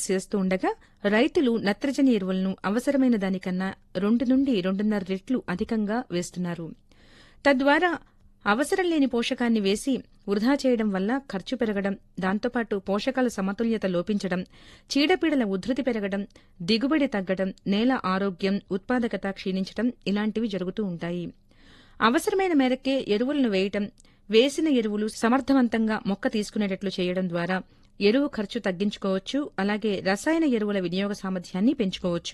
process చేస్తూ ఉండగా రైతులు నత్రజని ఎరువులను అవసరమైన దానికన్నా రెండు నుండి రెండున్నర రెట్లు అధికంగా వేస్తున్నారు తద్వారా అవసరం లేని పోషకాన్ని వేసి వృధా చేయడం వల్ల ఖర్చు పెరగడం దాంతోపాటు పోషకాల సమతుల్యత లోపించడం చీడపీడల ఉధృతి పెరగడం దిగుబడి తగ్గడం నేల ఆరోగ్యం ఉత్పాదకత క్షీణించడం ఇలాంటివి జరుగుతూ ఉంటాయి అవసరమైన మేరకే ఎరువులను వేయటం వేసిన ఎరువులు సమర్థవంతంగా మొక్క తీసుకునేటట్లు చేయడం ద్వారా ఎరువు ఖర్చు తగ్గించుకోవచ్చు అలాగే రసాయన ఎరువుల వినియోగ సామర్థ్యాన్ని పెంచుకోవచ్చు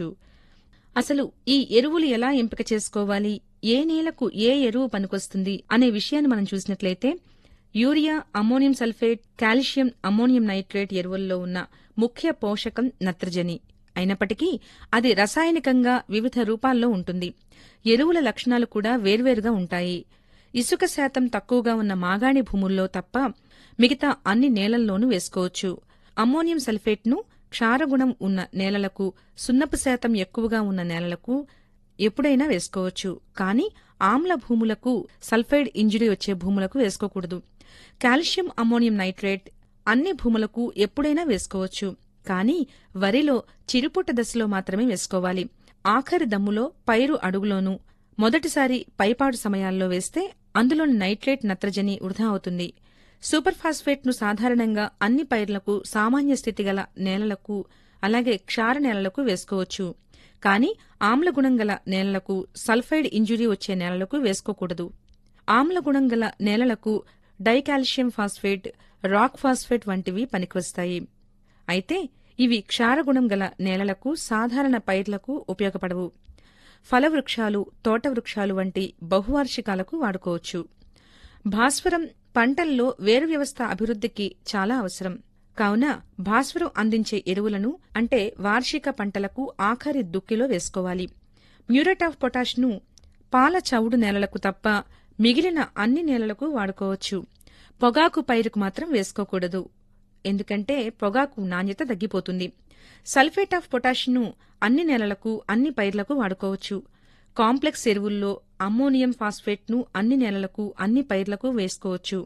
అసలు ఈ ఎరువులు ఎలా ఎంపిక చేసుకోవాలి ఏ నేలకు ఏ ఎరువు పనికొస్తుంది అనే విషయాన్ని మనం చూసినట్లయితే urea ammonium sulphate calcium ammonium nitrate ఎరువుల్లో ఉన్న ముఖ్య పోషకం నత్రజని అయినప్పటికీ అది రసాయనికంగా వివిధ రూపాల్లో ఉంటుంది ఎరువుల లక్షణాలు కూడా వేర్వేరుగా ఉంటాయి ఇసుక శాతం తక్కువగా ఉన్న మాగాణి భూముల్లో తప్ప మిగతా అన్ని నేలల్లోనూ వేసుకోవచ్చు అమ్మోనియం సల్ఫేట్ను క్షారగుణం ఉన్న నేలలకు సున్నపు శాతం ఎక్కువగా ఉన్న నేలలకు ఎప్పుడైనా వేసుకోవచ్చు కానీ ఆమ్ల భూములకు సల్ఫైడ్ ఇంజురీ వచ్చే భూములకు వేసుకోకూడదు కాల్షియం అమ్మోనియం నైట్రేట్ అన్ని భూములకు ఎప్పుడైనా వేసుకోవచ్చు కానీ వరిలో చిరుపుట్ట దశలో మాత్రమే వేసుకోవాలి ఆఖరి దమ్ములో పైరు అడుగులోనూ మొదటిసారి పైపాడు సమయాల్లో వేస్తే అందులోని నైట్రేట్ నత్రజని వృధా అవుతుంది సూపర్ ఫాస్ఫేట్ను సాధారణంగా అన్ని పైర్లకు సామాన్య స్థితి గల నేలలకు అలాగే క్షార నేలలకు వేసుకోవచ్చు కానీ ఆమ్లగుణం గల నేలలకు సల్ఫైడ్ ఇంజురీ వచ్చే నేలలకు వేసుకోకూడదు ఆమ్లగుణం గల నేలలకు డైకాల్షియం ఫాస్ఫేట్ రాక్ ఫాస్ఫేట్ వంటివి పనికివస్తాయి అయితే ఇవి క్షారగుణం గల నేలలకు సాధారణ పైర్లకు ఉపయోగపడవు ఫలవృక్షాలు తోట వృక్షాలు వంటి బహువార్షికాలకు వాడుకోవచ్చు భాస్వరం పంటల్లో వేరు వ్యవస్థ అభివృద్ధికి చాలా అవసరం కావున భాస్వరం అందించే ఎరువులను అంటే వార్షిక పంటలకు ఆఖరి దుక్కిలో వేసుకోవాలి మ్యూరేట్ ఆఫ్ పొటాష్ను పాల చవుడు నేలలకు తప్ప మిగిలిన అన్ని నేలలకు వాడుకోవచ్చు పొగాకు పైరుకు మాత్రం వేసుకోకూడదు ఎందుకంటే పొగాకు నాణ్యత తగ్గిపోతుంది సల్ఫేట్ ఆఫ్ పొటాష్ను అన్ని నేలలకు అన్ని పైర్లకు వాడుకోవచ్చు కాంప్లెక్స్ ఎరువుల్లో అమ్మోనియం ఫాస్ఫేట్ను అన్ని నేలలకు అన్ని పైర్లకు వేసుకోవచ్చు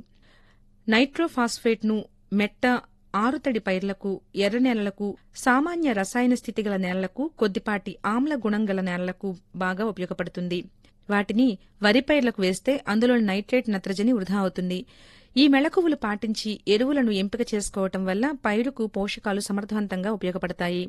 నైట్రోఫాస్ఫేట్ను మెట్ట ఆరుతడి పైర్లకు ఎర్ర నేలలకు సామాన్య రసాయన స్థితి గల నేలలకు కొద్దిపాటి ఆమ్ల గుణం గల నేలలకు బాగా ఉపయోగపడుతుంది వాటిని వరి పైర్లకు వేస్తే అందులోని నైట్రేట్ నత్రజని వృధా అవుతుంది ఈ మెళకువలు పాటించి ఎరువులను ఎంపిక చేసుకోవటం వల్ల పైరుకు పోషకాలు సమర్థవంతంగా ఉపయోగపడతాయి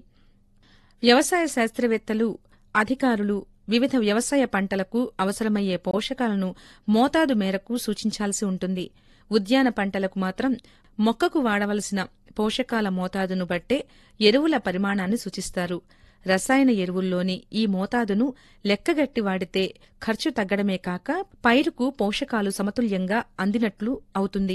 వ్యవసాయ శాస్త్రవేత్తలు అధికారులు వివిధ వ్యవసాయ పంటలకు అవసరమయ్యే పోషకాలను మోతాదు మేరకు సూచించాల్సి ఉంటుంది ఉద్యాన పంటలకు మాత్రం మొక్కకు వాడవలసిన పోషకాల మోతాదును బట్టే ఎరువుల పరిమాణాన్ని సూచిస్తారు రసాయన ఎరువుల్లోని ఈ మోతాదును లెక్కగట్టి వాడితే ఖర్చు తగ్గడమే కాక పైరుకు పోషకాలు సమతుల్యంగా అందినట్లు అవుతుంది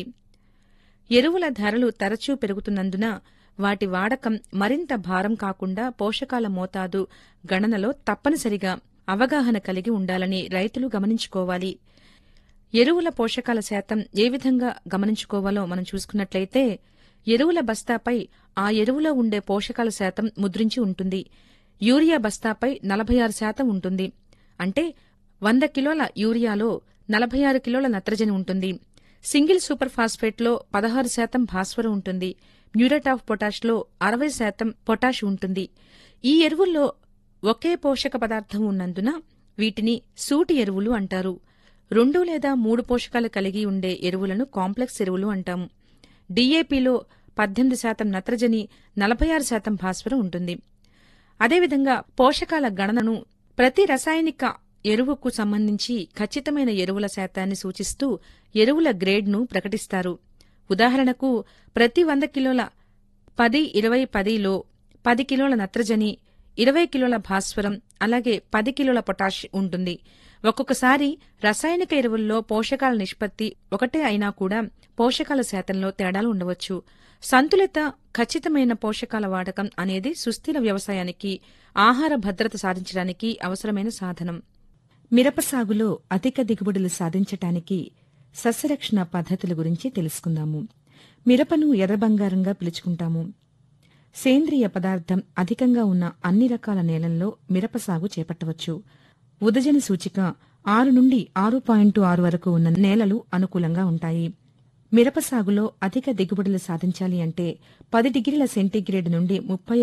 ఎరువుల ధరలు తరచూ పెరుగుతున్నందున వాటి వాడకం మరింత భారం కాకుండా పోషకాల మోతాదు గణనలో తప్పనిసరిగా అవగాహన కలిగి ఉండాలని రైతులు గమనించుకోవాలి ఎరువుల పోషకాల శాతం ఏ విధంగా గమనించుకోవాలో మనం చూసుకున్నట్లయితే ఎరువుల బస్తాపై ఆ ఎరువులో ఉండే పోషకాల శాతం ముద్రించి ఉంటుంది యూరియా బస్తాపై నలభై ఆరు శాతం ఉంటుంది అంటే వంద కిలోల యూరియాలో నలభై ఆరు కిలోల నత్రజని ఉంటుంది సింగిల్ సూపర్ ఫాస్ఫేట్లో పదహారు శాతం భాస్వరం ఉంటుంది మ్యూరేట్ ఆఫ్ పొటాష్లో అరవై శాతం పొటాష్ ఉంటుంది ఈ ఎరువుల్లో ఒకే పోషక పదార్థం ఉన్నందున వీటిని సూటి ఎరువులు అంటారు రెండు లేదా మూడు పోషకాలు కలిగి ఉండే ఎరువులను కాంప్లెక్స్ ఎరువులు అంటాము డీఏపీలో పద్దెనిమిది శాతం నత్రజని నలభై ఆరు శాతం భాస్వరం ఉంటుంది అదేవిధంగా పోషకాల గణనను ప్రతి రసాయనిక ఎరువుకు సంబంధించి ఖచ్చితమైన ఎరువుల శాతాన్ని సూచిస్తూ ఎరువుల గ్రేడ్ను ప్రకటిస్తారు ఉదాహరణకు ప్రతి వంద కిలోల పది ఇరవై పదిలో పది కిలోల నత్రజని ఇరవై కిలోల భాస్వరం అలాగే పది కిలోల పొటాష్ ఉంటుంది ఒక్కొక్కసారి రసాయనిక ఎరువుల్లో పోషకాల నిష్పత్తి ఒకటే అయినా కూడా పోషకాల శాతంలో తేడాలు ఉండవచ్చు సంతులిత ఖచ్చితమైన పోషకాల వాడకం అనేది సుస్థిర వ్యవసాయానికి ఆహార భద్రత సాధించడానికి అవసరమైన సాధనం మిరప సాగులో అధిక దిగుబడులు సాధించటానికి సస్యరక్షణ పద్ధతుల గురించి తెలుసుకుందాము మిరపను ఎర్రబంగారంగా పిలుచుకుంటాము సేంద్రియ పదార్థం అధికంగా ఉన్న అన్ని రకాల నేలల్లో మిరప సాగు చేపట్టవచ్చు ఉదజన సూచిక ఆరు నుండి ఆరు పాయింట్ ఆరు వరకు ఉన్న నేలలు అనుకూలంగా ఉంటాయి మిరప సాగులో అధిక దిగుబడులు సాధించాలి అంటే పది డిగ్రీల సెంటీగ్రేడ్ నుండి ముప్పై